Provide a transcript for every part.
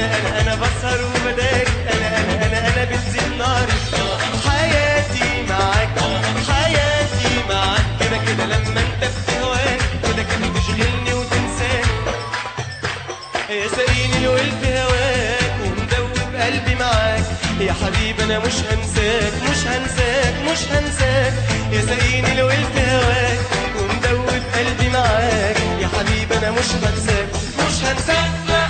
انا انا انا بسهر وبداري انا انا انا انا بتزيد ناري حياتي معاك حياتي معاك كده كده لما انت بتهواني كده كده تشغلني وتنساني يا ساقيني الول في هواك ومدوب قلبي معاك يا حبيبي انا مش هنساك مش هنساك مش هنساك يا ساقيني الول في هواك ومدوب قلبي معاك يا حبيبي انا مش هنساك مش هنساك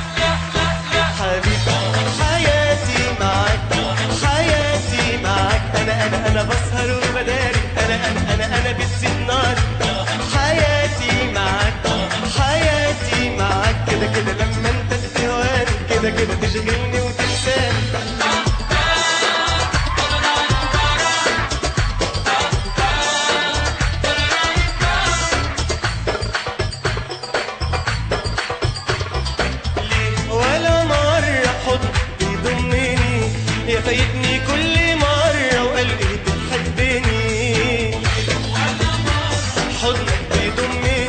حبيبي حياتي معاك حياتي معاك انا انا انا بسهر وبداري انا انا انا انا بتزيد ناري حياتي معاك حياتي معاك كده كده لما انت بتهواني كده كده تشغلني وتنساني ليه ولا مرة حضن بيضمني يا فايتني كل مرة وقلبي بتحبني حضنك بيضمني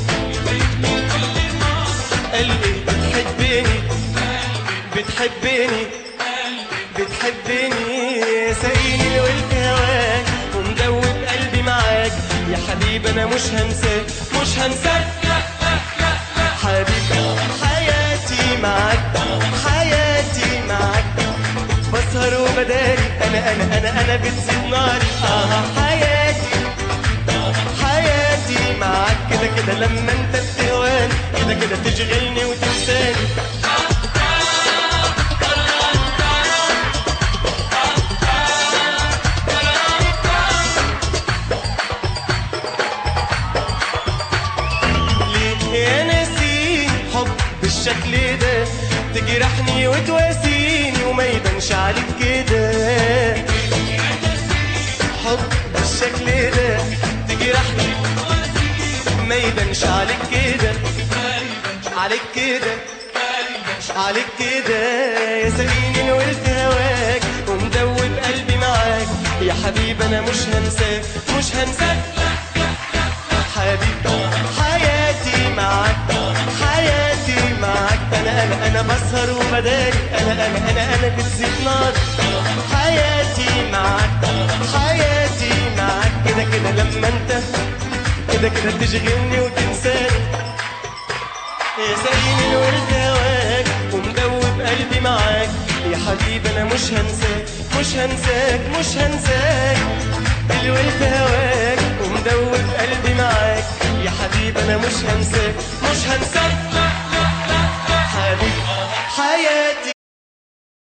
قلبي بتحبني بتحبني بتحبني ساقيني قلت هواك ومدوب قلبي معاك يا حبيبي انا مش هنساك مش هنساك حبيبي حياتي معاك حياتي معاك بسهر وبداري انا انا انا انا بتزيد ناري اه حياتي حياتي معاك كده كده لما انت بتهواني كده كده تشغلني وتنساني ليه يا ناسين حب بالشكل ده تجرحني وتواسيني وما يبانش عليك كده حب بالشكل ده تجرحني ما يبانش عليك كده عليك كده عليك كده يا ساقيني نورت هواك ومدوب قلبي معاك يا حبيبي انا مش هنساك مش هنساك حبيبي حياتي معاك حياتي معاك انا انا انا بسهر وبداري انا انا انا انا بتزيد نار حياتي معاك حياتي معاك كده كده لما انت كده كده تشغلني وتنساني يا زين الورد هواك ومدوب قلبي معاك يا حبيبي انا مش هنساك مش هنساك مش هنساك الورد هواك ومدوب قلبي معاك يا حبيبي انا مش هنساك مش هنساك